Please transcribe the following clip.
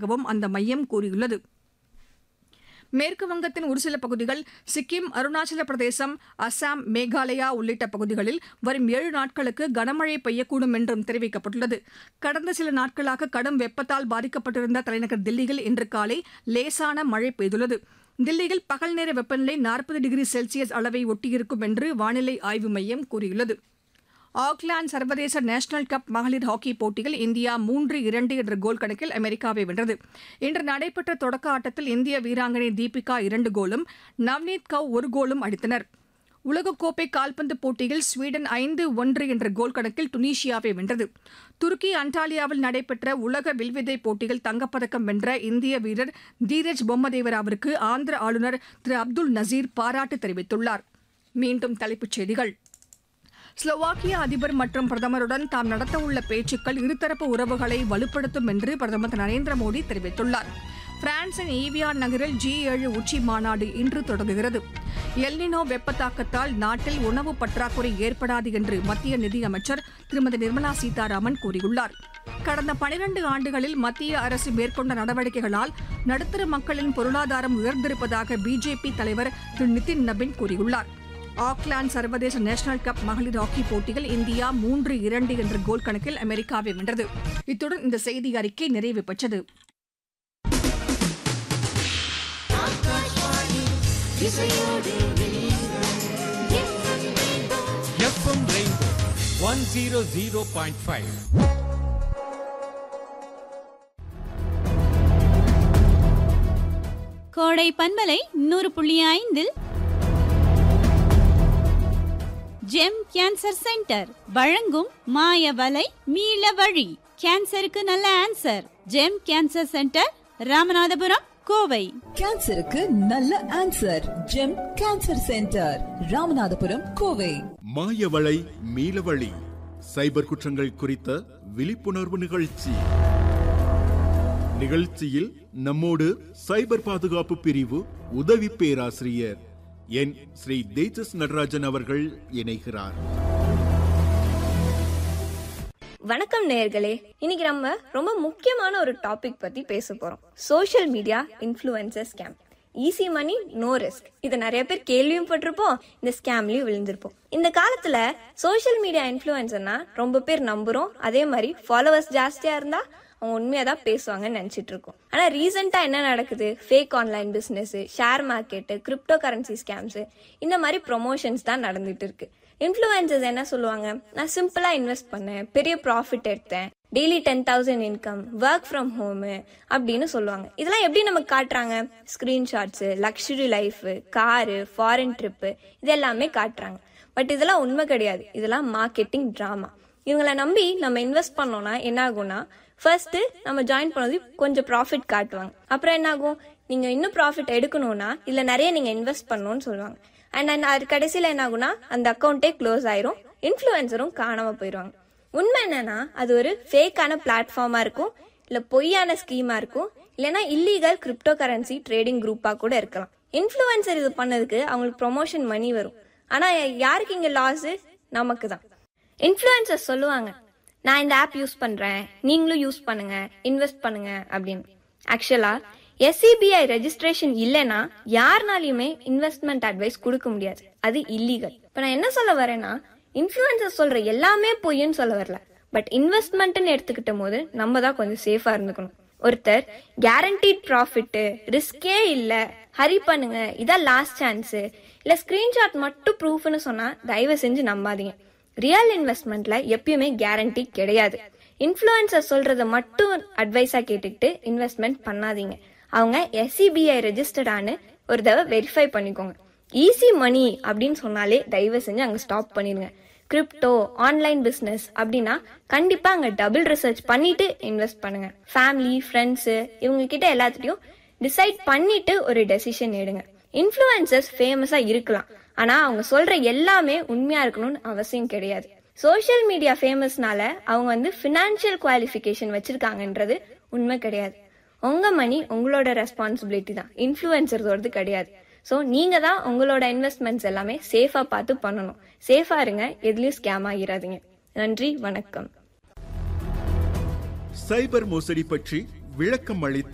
வருவதாகவும் அந்த மையம் கூறியுள்ளது மேற்கு வங்கத்தின் ஒரு சில பகுதிகள் சிக்கிம் அருணாச்சல பிரதேசம் அசாம் மேகாலயா உள்ளிட்ட பகுதிகளில் வரும் ஏழு நாட்களுக்கு கனமழை பெய்யக்கூடும் என்றும் தெரிவிக்கப்பட்டுள்ளது கடந்த சில நாட்களாக கடும் வெப்பத்தால் பாதிக்கப்பட்டிருந்த தலைநகர் தில்லியில் இன்று காலை லேசான மழை பெய்துள்ளது தில்லியில் பகல் நேர வெப்பநிலை நாற்பது டிகிரி செல்சியஸ் அளவை ஒட்டியிருக்கும் என்று வானிலை ஆய்வு மையம் கூறியுள்ளது ஆக்லாந்து சர்வதேச நேஷனல் கப் மகளிர் ஹாக்கி போட்டியில் இந்தியா மூன்று இரண்டு என்ற கோல் கணக்கில் அமெரிக்காவை வென்றது இன்று நடைபெற்ற தொடக்க ஆட்டத்தில் இந்திய வீராங்கனை தீபிகா இரண்டு கோலும் நவ்னீத் கவ் ஒரு கோலும் அடித்தனர் உலகக்கோப்பை கால்பந்து போட்டியில் ஸ்வீடன் ஐந்து ஒன்று என்ற கோல் கணக்கில் துனிஷியாவை வென்றது துருக்கி அண்டாலியாவில் நடைபெற்ற உலக வில்வித்தை போட்டியில் தங்கப்பதக்கம் வென்ற இந்திய வீரர் தீரஜ் பொம்மதேவராவிற்கு ஆந்திர ஆளுநர் திரு அப்துல் நசீர் பாராட்டு தெரிவித்துள்ளார் மீண்டும் தலைப்புச் செய்திகள் ஸ்லோவாக்கிய அதிபர் மற்றும் பிரதமருடன் தாம் நடத்தவுள்ள பேச்சுக்கள் இருதரப்பு உறவுகளை வலுப்படுத்தும் என்று பிரதமர் திரு நரேந்திர மோடி தெரிவித்துள்ளார் பிரான்சின் ஈவியான் நகரில் ஜி ஏழு உச்சி மாநாடு இன்று தொடங்குகிறது எல்னினோ வெப்ப தாக்கத்தால் நாட்டில் உணவு பற்றாக்குறை ஏற்படாது என்று மத்திய நிதியமைச்சர் திருமதி நிர்மலா சீதாராமன் கூறியுள்ளார் கடந்த பனிரண்டு ஆண்டுகளில் மத்திய அரசு மேற்கொண்ட நடவடிக்கைகளால் நடுத்தர மக்களின் பொருளாதாரம் உயர்ந்திருப்பதாக பிஜேபி தலைவர் திரு நிதின் நபின் கூறியுள்ளார் ஆக்லாந்து சர்வதேச நேஷனல் கப் மகளிர் ஹாக்கி போட்டியில் இந்தியா மூன்று இரண்டு என்ற கோல் கணக்கில் அமெரிக்காவை வென்றது இத்துடன் இந்த செய்தி அறிக்கை நிறைவு பெற்றது FM rainbow one zero zero point five Kodai பண்பலை நூறு புள்ளி ஐந்தில் ஜெம் கேன்சர் சென்டர் வழங்கும் மாய வலை மீள வழி கேன்சருக்கு நல்ல answer gem cancer centre Ramanathapuram Kovai கேன்சருக்கு நல்ல answer gem cancer centre Ramanathapuram Kovai மாயவளை மீளவழி சைபர் குற்றங்கள் குறித்த விழிப்புணர்வு நிகழ்ச்சி நிகழ்ச்சியில் நம்மோடு சைபர் பாதுகாப்பு பிரிவு உதவி பேராசிரியர் என் ஸ்ரீ தேஜஸ் நடராஜன் அவர்கள் இணைகிறார் வணக்கம் நேயர்களே இன்னைக்கு நம்ம ரொம்ப முக்கியமான ஒரு டாபிக் பத்தி பேச போறோம் social media influencer scam easy money no risk இதை நிறைய பேர் கேள்வியும் பட்டிருப்போம் இந்த ஸ்கேம்லயும் விழுந்திருப்போம் இந்த காலத்துல சோஷியல் மீடியா இன்ஃப்ளூயன்சர்னா ரொம்ப பேர் நம்புறோம் அதே மாதிரி ஃபாலோவர்ஸ் ஜாஸ்தியா இருந்தா அவங்க உண்மையா தான் பேசுவாங்கன்னு நினைச்சிட்டு இருக்கோம் ஆனா ரீசெண்டா என்ன நடக்குது fake online business share market crypto currency scams இந்த மாதிரி ப்ரொமோஷன்ஸ் தான் நடந்துட்டு இருக்கு இன்ஃப்ளூயன்சர்ஸ் என்ன சொல்லுவாங்க நான் சிம்பிளா இன்வெஸ்ட் பண்ணேன் பெரிய ப்ராஃபிட் எடுத்தேன் daily ten thousand income work from home அப்படின்னு சொல்லுவாங்க இதெல்லாம் எப்படி நமக்கு காட்டுறாங்க screenshots luxury life car foreign trip இது எல்லாமே காட்டுறாங்க பட் இதெல்லாம் உண்மை கிடையாது இதெல்லாம் மார்க்கெட்டிங் ட்ராமா இவங்களை நம்பி நம்ம இன்வெஸ்ட் பண்ணோம்னா என்ன ஆகும்னா ஃபர்ஸ்ட் நம்ம ஜாயின் பண்ணது கொஞ்சம் ப்ராஃபிட் காட்டுவாங்க அப்புறம் என்ன ஆகும் நீங்க இன்னும் ப்ராஃபிட் எடுக்கணும்னா இல்ல நிறைய நீங்க இன்வெஸ்ட் பண்ணணும்னு சொல்லுவாங்க அண்ட் அது கடைசியில என்ன ஆகும்னா அந்த அக்கௌண்ட்டே க்ளோஸ் ஆயிரும் இன்ஃப்ளூயன்சரும் காணாம போயிடுவாங்க உண்மை என்னன்னா அது ஒரு ஃபேக்கான பிளாட்ஃபார்மா இருக்கும் இல்ல பொய்யான ஸ்கீமா இருக்கும் இல்லைன்னா இல்லீகல் கிரிப்டோ கரன்சி ட்ரேடிங் குரூப்பா கூட இருக்கலாம் இன்ஃப்ளூயன்சர் இது பண்ணதுக்கு அவங்களுக்கு ப்ரொமோஷன் மணி வரும் ஆனா யாருக்கு இங்க லாஸ் நமக்கு தான் இன்ஃப்ளூயன்சர் சொல்லுவாங்க நான் இந்த ஆப் யூஸ் பண்றேன் நீங்களும் யூஸ் பண்ணுங்க இன்வெஸ்ட் பண்ணுங்க அப்படின்னு ஆக்சுவலா எஸ்சிபிஐ ரெஜிஸ்ட்ரேஷன் இல்லைன்னா யாருனாலையுமே இன்வெஸ்ட்மெண்ட் அட்வைஸ் கொடுக்க முடியாது அது இல்லீகல் இப்ப நான் என்ன சொல்ல வரேன்னா இன்ஃப்ளூயன்சர் சொல்ற எல்லாமே பொய்ன்னு சொல்ல வரல பட் இன்வெஸ்ட்மெண்ட்னு எடுத்துக்கிட்ட போது நம்ம தான் கொஞ்சம் சேஃபா இருந்துக்கணும் ஒருத்தர் கேரண்டீட் ப்ராஃபிட் ரிஸ்கே இல்ல ஹரி பண்ணுங்க இதான் லாஸ்ட் சான்ஸ் இல்ல ஸ்கிரீன்ஷாட் மட்டும் ப்ரூஃப்னு சொன்னா தயவு செஞ்சு நம்பாதீங்க ரியல் இன்வெஸ்ட்மெண்ட்ல எப்பயுமே கேரண்டி கிடையாது இன்ஃப்ளூயன்சர் சொல்றத மட்டும் அட்வைஸா கேட்டுக்கிட்டு இன்வெஸ்ட்மெண்ட் பண்ணாதீங்க அவங்க எஸ்சிபிஐ ரெஜிஸ்டர்டான்னு ஒரு தடவை வெரிஃபை பண்ணிக்கோங்க ஈஸி மணி அப்படின்னு சொன்னாலே தயவு செஞ்சு அங்க ஸ்டாப் பண்ணிடுங்க கிரிப்டோ ஆன்லைன் பிசினஸ் அப்படின்னா கண்டிப்பா அங்க டபுள் ரிசர்ச் பண்ணிட்டு இன்வெஸ்ட் பண்ணுங்க ஃபேமிலி ஃப்ரெண்ட்ஸ் இவங்க கிட்ட எல்லாத்துட்டையும் டிசைட் பண்ணிட்டு ஒரு டெசிஷன் எடுங்க இன்ஃப்ளூயன்சர்ஸ் ஃபேமஸா இருக்கலாம் ஆனா அவங்க சொல்ற எல்லாமே உண்மையா இருக்கணும்னு அவசியம் கிடையாது சோஷியல் மீடியா ஃபேமஸ்னால அவங்க வந்து ஃபினான்ஷியல் குவாலிஃபிகேஷன் வச்சிருக்காங்கன்றது உண்மை கிடையாது உங்க மணி உங்களோட ரெஸ்பான்சிபிலிட்டி தான் இன்ஃப்ளூயன்சர்ஸோடது கிடையாது ஸோ நீங்க தான் உங்களோட இன்வெஸ்ட்மெண்ட்ஸ் எல்லாமே சேஃபா பார்த்து பண்ணணும் சேஃபா இருங்க எதுலயும் ஸ்கேம் ஆகிராதீங்க நன்றி வணக்கம் சைபர் மோசடி பற்றி விளக்கம் அளித்த